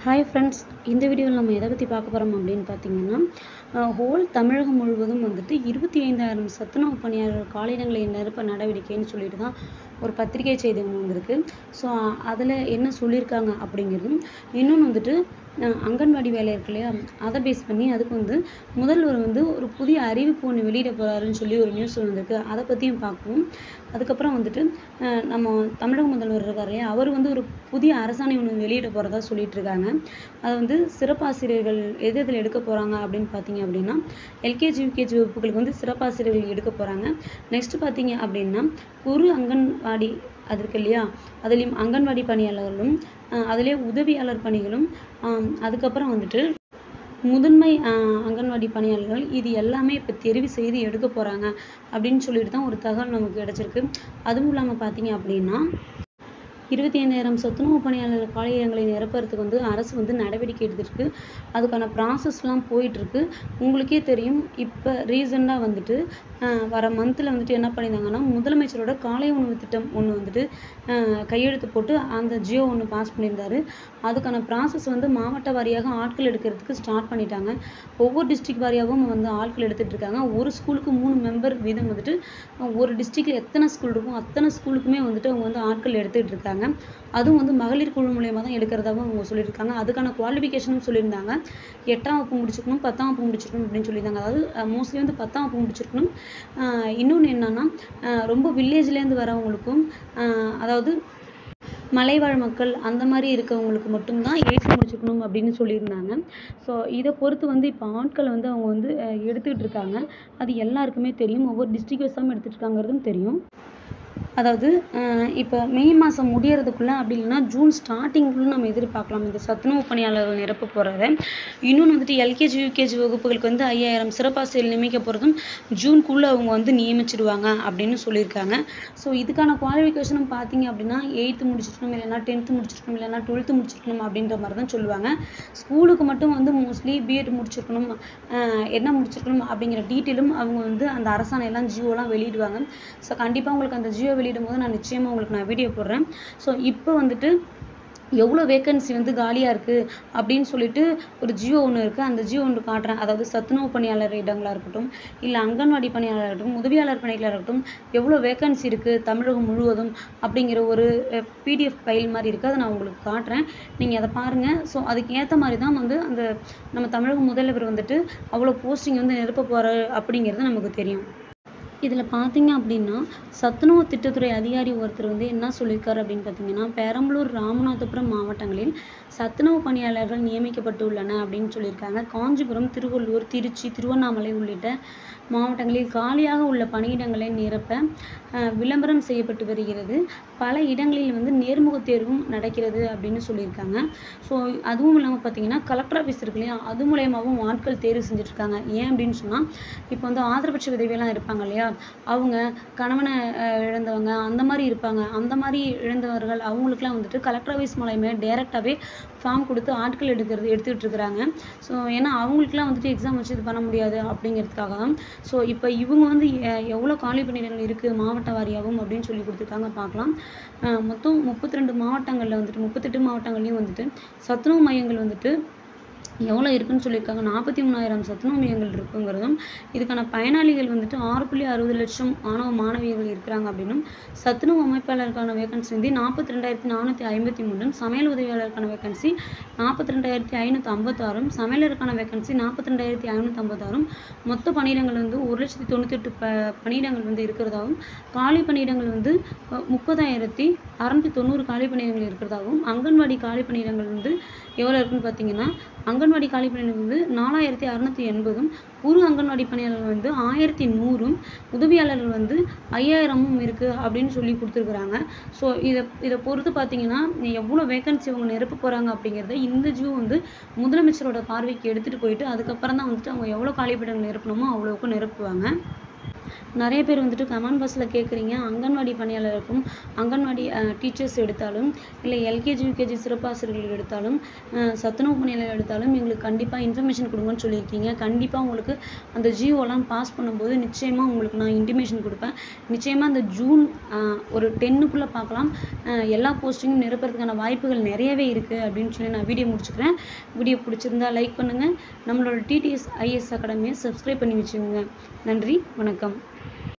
hi friends இந்த வீடியோவில் நம்ம எதை பற்றி பார்க்க போகிறோம் அப்படின்னு பார்த்தீங்கன்னா ஹோல் தமிழகம் முழுவதும் வந்துட்டு இருபத்தி ஐந்தாயிரம் சத்துணவு பணியாளர் காலியிடங்களை நிரப்ப நடவடிக்கைன்னு சொல்லிட்டு தான் ஒரு பத்திரிகை செய்தி ஒன்று வந்திருக்கு ஸோ அதில் என்ன சொல்லியிருக்காங்க அப்படிங்கிறதும் இன்னொன்று வந்துட்டு அஹ் அங்கன்வாடி வேலை இருக்கு இல்லையா அதை பேஸ் பண்ணி அதுக்கு வந்து முதல்வர் வந்து ஒரு புதிய அறிவிப்பு ஒன்று வெளியிட போகிறாருன்னு சொல்லி ஒரு நியூஸ் வந்திருக்கு அதை பற்றியும் பார்ப்போம் அதுக்கப்புறம் வந்துட்டு அஹ் நம்ம தமிழக முதல்வர் இருக்கார் இல்லையா அவர் வந்து ஒரு புதிய அரசாணை ஒன்று வெளியிட போகிறதா சொல்லிட்டு இருக்காங்க அது வந்து சிறப்பாசிரியர்கள் எது எதில் எடுக்க போகிறாங்க அப்படின்னு பார்த்தீங்க அப்படின்னா எல்கேஜி யூகேஜி வகுப்புகளுக்கு வந்து சிறப்பாசிரியர்கள் எடுக்க போகிறாங்க நெக்ஸ்ட் பார்த்தீங்க அப்படின்னா குறு அங்கன்வாடி அது இருக்கு இல்லையா அதுலேயும் அங்கன்வாடி பணியாளர்களும் அஹ் அதிலே உதவியாளர் பணிகளும் ஆம், அதுக்கப்புறம் வந்துட்டு முதன்மை ஆஹ், அங்கன்வாடி பணியாளர்கள் இது எல்லாமே இப்போ தெரிவு செய்து எடுக்க போகிறாங்க அப்படின்னு சொல்லிட்டு தான் ஒரு தகவல் நமக்கு கிடைச்சிருக்கு அதுவும் இல்லாமல் பார்த்தீங்க அப்படின்னா இருபத்தி ஐந்தாயிரம் சத்துணவு பணியாளர் காலியிடங்களை நிரப்புறதுக்கு வந்து அரசு வந்து நடவடிக்கை எடுத்திருக்கு அதுக்கான ப்ராசஸ்லாம் போயிட்டுருக்கு உங்களுக்கே தெரியும் இப்போ ரீசெண்டாக வந்துட்டு ஆஹ் வர மந்தில் வந்துட்டு என்ன பண்ணியிருந்தாங்கன்னா முதலமைச்சரோட காலை உணவு திட்டம் ஒன்று வந்துட்டு ஆஹ் கையெழுத்து போட்டு அந்த ஜியோ ஒன்று பாஸ் பண்ணியிருந்தாரு அதுக்கான ப்ராசஸ் வந்து மாவட்ட வாரியாக ஆட்கள் எடுக்கிறதுக்கு ஸ்டார்ட் பண்ணிட்டாங்க ஒவ்வொரு டிஸ்ட்ரிக்ட் வாரியாகவும் வந்து ஆட்கள் எடுத்துட்டு இருக்காங்க ஒரு ஸ்கூலுக்கு மூணு மெம்பர் வீதம் வந்துட்டு அஹ் ஒரு டிஸ்ட்ரிக்ட்ல எத்தனை ஸ்கூல் இருக்கும் அத்தனை ஸ்கூலுக்குமே வந்துட்டு அவங்க வந்து ஆட்கள் எடுத்துட்டு இருக்காங்க அதுவும் வந்து மகளிர் குழு மூலியமா தான் எடுக்கிறதாவும் அவங்க சொல்லியிருக்காங்க அதுக்கான குவாலிஃபிகேஷனும் சொல்லியிருந்தாங்க எட்டாம் வகுப்பு முடிச்சிருக்கணும் பத்தாம் வகுப்பு முடிச்சிருக்கணும் அப்படின்னு சொல்லியிருந்தாங்க அதாவது மோஸ்ட்லி வந்து பத்தாம் வகுப்பு முடிச்சிருக்கணும் ஆஹ் இன்னொன்று என்னன்னா ஆஹ் ரொம்ப வில்லேஜ்லேருந்து வரவங்களுக்கும் ஆஹ் அதாவது மலைவாழ் மக்கள் அந்த மாதிரி இருக்கவங்களுக்கு மட்டும்தான் எயித்து முடிச்சிருக்கணும் அப்படின்னு சொல்லியிருந்தாங்க ஸோ இதை பொறுத்து வந்து இப்போ ஆட்களை வந்து அவங்க வந்து அஹ் எடுத்துக்கிட்டு இருக்காங்க அது எல்லாருக்குமே தெரியும் ஒவ்வொரு டிஸ்ட்ரிக்ட் வைஸாகவும் எடுத்துட்டு இருக்காங்கிறதும் தெரியும் அதாவது அஹ் இப்போ மே மாதம் முடியறதுக்குள்ள அப்படி இல்லைன்னா ஜூன் ஸ்டார்டிங்குள்ள நம்ம எதிர்பார்க்கலாம் இந்த சத்துணவு பணியாளர்கள் நிரப்ப போகிறத இன்னொன்று வந்துட்டு எல்கேஜி யூகேஜி வகுப்புகளுக்கு வந்து ஐயாயிரம் சிறப்பாசிரியர் நியமிக்க போகிறதும் ஜூன்குள்ளே அவங்க வந்து நியமிச்சிடுவாங்க அப்படின்னு சொல்லியிருக்காங்க ஸோ இதுக்கான குவாலிஃபிகேஷனும் பார்த்தீங்க அப்படின்னா எயித்து முடிச்சிருக்கணும் இல்லைன்னா டென்த்து முடிச்சிருக்கணும் இல்லைன்னா டுவெல்த்து முடிச்சிருக்கணும் அப்படின்ற மாதிரி தான் சொல்லுவாங்க ஸ்கூலுக்கு மட்டும் வந்து மோஸ்ட்லி பிஎட் முடிச்சிருக்கணும் அஹ் என்ன முடிச்சிருக்கணும் அப்படிங்கிற டீட்டெயிலும் அவங்க வந்து அந்த அரசாணை எல்லாம் ஜியோலாம் வெளியிடுவாங்க ஸோ கண்டிப்பாக உங்களுக்கு அந்த ஜியோ வெளியிடும் போது நான் நிச்சயமாக உங்களுக்கு நான் வீடியோ போடுறேன் ஸோ இப்போ வந்துட்டு எவ்வளோ வேகன்சி வந்து காலியாக இருக்குது அப்படின்னு சொல்லிட்டு ஒரு ஜியோ ஒன்று இருக்குது அந்த ஜியோ ஒன்று காட்டுறேன் அதாவது சத்துணவு பணியாளர் இடங்களாக இருக்கட்டும் இல்லை அங்கன்வாடி பணியாளர் இருக்கட்டும் உதவியாளர் பணிகளாக இருக்கட்டும் எவ்வளோ வேகன்சி இருக்குது தமிழகம் முழுவதும் அப்படிங்கிற ஒரு பிடிஎஃப் ஃபைல் மாதிரி இருக்குது அதை நான் உங்களுக்கு காட்டுறேன் நீங்கள் அதை பாருங்கள் ஸோ அதுக்கு ஏற்ற மாதிரி தான் வந்து அந்த நம்ம தமிழக முதல்வர் வந்துட்டு அவ்வளோ போஸ்டிங் வந்து நிரப்ப போகிறாரு அப்படிங்கிறது நமக்கு தெரியும் இதில் பார்த்தீங்க அப்படின்னா சத்துணவு திட்டத்துறை அதிகாரி ஒருத்தர் வந்து என்ன சொல்லியிருக்காரு அப்படின்னு பார்த்தீங்கன்னா பெரம்பலூர் ராமநாதபுரம் மாவட்டங்களில் சத்துணவு பணியாளர்கள் நியமிக்கப்பட்டுள்ளன அப்படின்னு சொல்லியிருக்காங்க காஞ்சிபுரம் திருவள்ளூர் திருச்சி திருவண்ணாமலை உள்ளிட்ட மாவட்டங்களில் காலியாக உள்ள பணியிடங்களை நிரப்ப அஹ், விளம்பரம் செய்யப்பட்டு வருகிறது பல இடங்களில் வந்து நேர்முக தேர்வும் நடக்கிறது அப்படின்னு சொல்லியிருக்காங்க ஸோ அதுவும் இல்லாமல் பார்த்தீங்கன்னா கலெக்டர் ஆஃபீஸ் இருக்கு இல்லையா அது மூலயமாவும் ஆட்கள் தேர்வு செஞ்சுட்டு இருக்காங்க ஏன் அப்படின்னு சொன்னால் இப்போ வந்து ஆதரவற்ற விதவையெல்லாம் இருப்பாங்க இல்லையா அவங்க கணவனை அஹ், இழந்தவங்க அந்த மாதிரி இருப்பாங்க அந்த மாதிரி இழந்தவர்கள் அவங்களுக்குலாம் வந்துட்டு கலெக்டர் ஆஃபீஸ் மூலயமா டேரெக்டாகவே ஃபார்ம் கொடுத்து ஆட்கள் எடுக்கிறது எடுத்துக்கிட்டு இருக்கிறாங்க ஸோ ஏன்னா அவங்களுக்குலாம் வந்துட்டு எக்ஸாம் வச்சு இது பண்ண முடியாது அப்படிங்கிறதுக்காக தான் ஸோ இப்போ இவங்க வந்து எ- எவ்வளோ காலி பணியிடங்கள் இருக்குது மாவட்ட வாரியாகவும் அப்படின்னு சொல்லி கொடுத்துருக்காங்க பார்க்கலாம் அஹ் மொத்தம் முப்பத்தி ரெண்டு மாவட்டங்களில் வந்துட்டு முப்பத்தெட்டு மாவட்டங்கள்லையும் வந்துட்டு சத்துணவு மையங்கள் வந்துட்டு எவ்வளோ இருக்குன்னு சொல்லியிருக்காங்க நாற்பத்தி மூணாயிரம் சத்துணவு மையங்கள் இருக்குங்கிறதும் இதுக்கான பயனாளிகள் வந்துட்டு ஆறு புள்ளி அறுபது லட்சம் மாணவ மாணவியர்கள் இருக்கிறாங்க அப்படின்னும் சத்துணவு அமைப்பாளருக்கான வேகன்சி வந்து நாற்பத்தி ரெண்டாயிரத்தி நானூற்றி ஐம்பத்தி மூணும் சமையல் உதவியாளருக்கான வேகன்சி நாற்பத்தி ரெண்டாயிரத்தி ஐநூற்றி ஐம்பத்தாறும் சமையலருக்கான வேகன்சி நாற்பத்தி ரெண்டாயிரத்தி ஐநூற்றி ஐம்பத்தாறும் மொத்த பணியிடங்கள் வந்து ஒரு லட்சத்தி தொண்ணூத்தெட்டு ப பணியிடங்கள் வந்து இருக்கிறதாகவும் காலி பணியிடங்கள் வந்து அஹ், முப்பதாயிரத்தி அறநூற்றி தொண்ணூறு காலி பணியிடங்கள் இருக்கிறதாகவும் அங்கன்வாடி காலி பணியிடங்கள் வந்து எவ்வளோ இருக்குன்னு பார்த்தீங்கன்னா அங்கன்வாடி காலி பணியிடங்கள் வந்து நாலாயிரத்தி அறநூற்றி எண்பதும் குறு அங்கன்வாடி பணியாளர்கள் வந்து ஆயிரத்தி நூறும் உதவியாளர்கள் வந்து ஐயாயிரமும் இருக்குது அப்படின்னு சொல்லி கொடுத்துருக்குறாங்க ஸோ இதை இதை பொறுத்து பார்த்தீங்கன்னா எவ்வளோ வேகன்சி அவங்க நிரப்ப போகிறாங்க அப்படிங்கிறத இந்த ஜூ வந்து முதலமைச்சரோட பார்வைக்கு எடுத்துகிட்டு போயிட்டு அதுக்கப்புறம் தான் வந்துட்டு அவங்க எவ்வளோ காலிப்படங்கள் நிரப்பணுமோ அவ்வளோவுக்கும் நிரப்புவாங்க நிறைய பேர் வந்துட்டு கமெண்ட் பாக்ஸில் கேட்குறீங்க அங்கன்வாடி பணியாளருக்கும் அங்கன்வாடி டீச்சர்ஸ் எடுத்தாலும் இல்லை எல்கேஜி யூகேஜி சிறப்பாசிரியர்கள் எடுத்தாலும் அஹ் சத்துணவு பணியாளர் எடுத்தாலும் எங்களுக்கு கண்டிப்பாக இன்ஃபர்மேஷன் கொடுங்கன்னு சொல்லியிருக்கீங்க கண்டிப்பாக உங்களுக்கு அந்த ஜியோலாம் பாஸ் பண்ணும்போது நிச்சயமாக உங்களுக்கு நான் இன்டிமேஷன் கொடுப்பேன் நிச்சயமாக அந்த ஜூன் அஹ் ஒரு டென்னுக்குள்ளே பார்க்கலாம் அஹ் எல்லா போஸ்டிங்கும் நிரப்புறதுக்கான வாய்ப்புகள் நிறையவே இருக்குது அப்படின்னு சொல்லி நான் வீடியோ முடிச்சுக்கிறேன் வீடியோ பிடிச்சிருந்தா லைக் பண்ணுங்கள் நம்மளோட டிடிஎஸ் ஐஎஸ் அகாடமியை சப்ஸ்கிரைப் பண்ணி வச்சுக்கோங்க நன்றி வணக்கம்